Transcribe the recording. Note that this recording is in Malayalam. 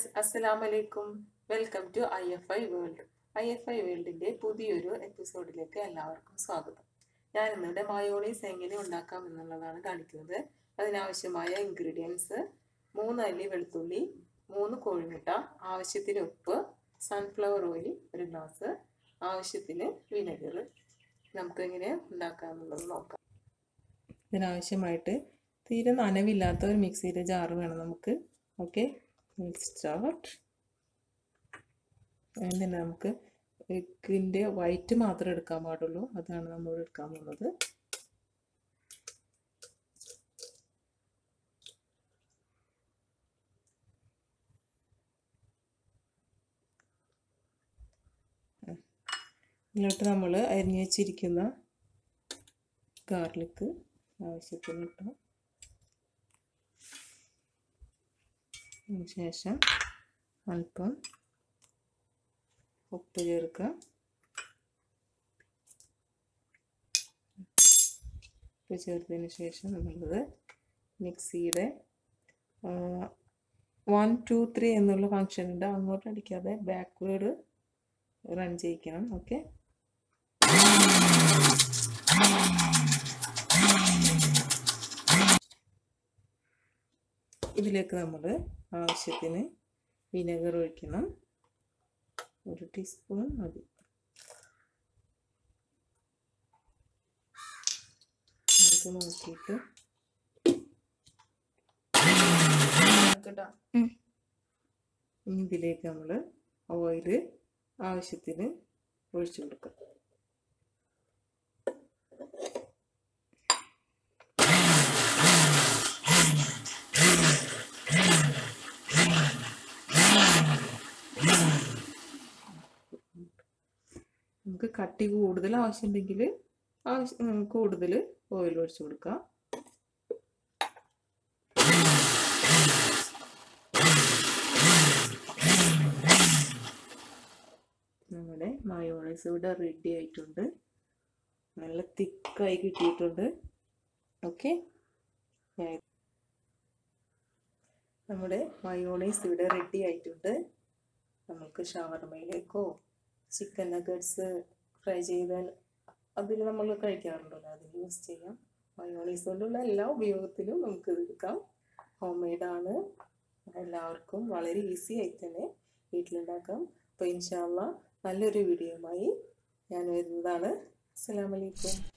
ഗൈസ് അസ്സലാം വലൈക്കും welcome to I F I world I F I വേൾഡിൻ്റെ പുതിയൊരു എപ്പിസോഡിലേക്ക് എല്ലാവർക്കും സ്വാഗതം ഞാൻ ഇന്നിവിടെ മയോണീസ് എങ്ങനെ ഉണ്ടാക്കാം എന്നുള്ളതാണ് കാണിക്കുന്നത് അതിനാവശ്യമായ ഇൻഗ്രീഡിയൻസ് മൂന്ന് അല്ലി വെളുത്തുള്ളി മൂന്ന് കോഴിമുട്ട ആവശ്യത്തിന് ഉപ്പ് സൺഫ്ലവർ ഓയിൽ ഒരു ഗ്ലാസ് ആവശ്യത്തിന് വിനെഗർ നമുക്ക് എങ്ങനെ ഉണ്ടാക്കാമെന്നുള്ളത് നോക്കാം ഇതിനാവശ്യമായിട്ട് തീരെ നനവില്ലാത്ത ഒരു മിക്സിയുടെ ജാറ് വേണം നമുക്ക് ഓക്കെ സ്റ്റാർട്ട് എന്നിട്ട് നമുക്ക് എഗ്ഗിൻ്റെ വൈറ്റ് മാത്രമേ എടുക്കാൻ പാടുള്ളൂ അതാണ് നമ്മൾ എടുക്കാൻ പോകുന്നത് ഇതിലോട്ട് നമ്മൾ അരിഞ്ഞു വെച്ചിരിക്കുന്ന ഗാർലിക്ക് ആവശ്യത്തിന് ഇട്ടാം ശേഷം അല്പം ഉപ്പ് ചേർക്കുക ഉപ്പ് ചേർത്തതിന് ശേഷം നമ്മളത് മിക്സിയുടെ വൺ ടു ത്രീ എന്നുള്ള ഫങ്ഷൻ ഉണ്ട് അങ്ങോട്ട് അടിക്കാതെ ബാക്ക്വേഡ് റൺ ചെയ്യിക്കണം ഓക്കെ ഇതിലേക്ക് നമ്മൾ ആവശ്യത്തിന് വിനെഗർ ഒഴിക്കണം ഒരു ടീസ്പൂൺ മതി നമുക്ക് നോക്കിയിട്ട് ഇതിലേക്ക് നമ്മൾ ഓയിൽ ആവശ്യത്തിന് ഒഴിച്ചു കൊടുക്കാം നമുക്ക് കട്ടി കൂടുതൽ ആവശ്യമുണ്ടെങ്കിൽ ആവശ്യം കൂടുതൽ ഓയിൽ ഒഴിച്ചു കൊടുക്കാം നമ്മുടെ മയോണൈസ് ഇവിടെ റെഡി ആയിട്ടുണ്ട് നല്ല തിക്കായി കിട്ടിയിട്ടുണ്ട് ഓക്കെ നമ്മുടെ മയോണൈസ് ഇവിടെ റെഡി ആയിട്ടുണ്ട് നമുക്ക് ഷവർമയിലേക്കോ ചിക്കൻ നഗറ്റ്സ് ഫ്രൈ ചെയ്താൽ അതിൽ നമ്മൾ കഴിക്കാറുണ്ടല്ലോ അതിൽ യൂസ് ചെയ്യാം മയോണൈസ് കൊണ്ടുള്ള എല്ലാ ഉപയോഗത്തിലും നമുക്ക് എടുക്കാം ഹോം മെയ്ഡാണ് എല്ലാവർക്കും വളരെ ഈസി ആയിട്ട് തന്നെ വീട്ടിലുണ്ടാക്കാം അപ്പോൾ ഇൻഷാല്ല നല്ലൊരു വീഡിയോയുമായി ഞാൻ വരുന്നതാണ് അസ്സാം വലൈക്കും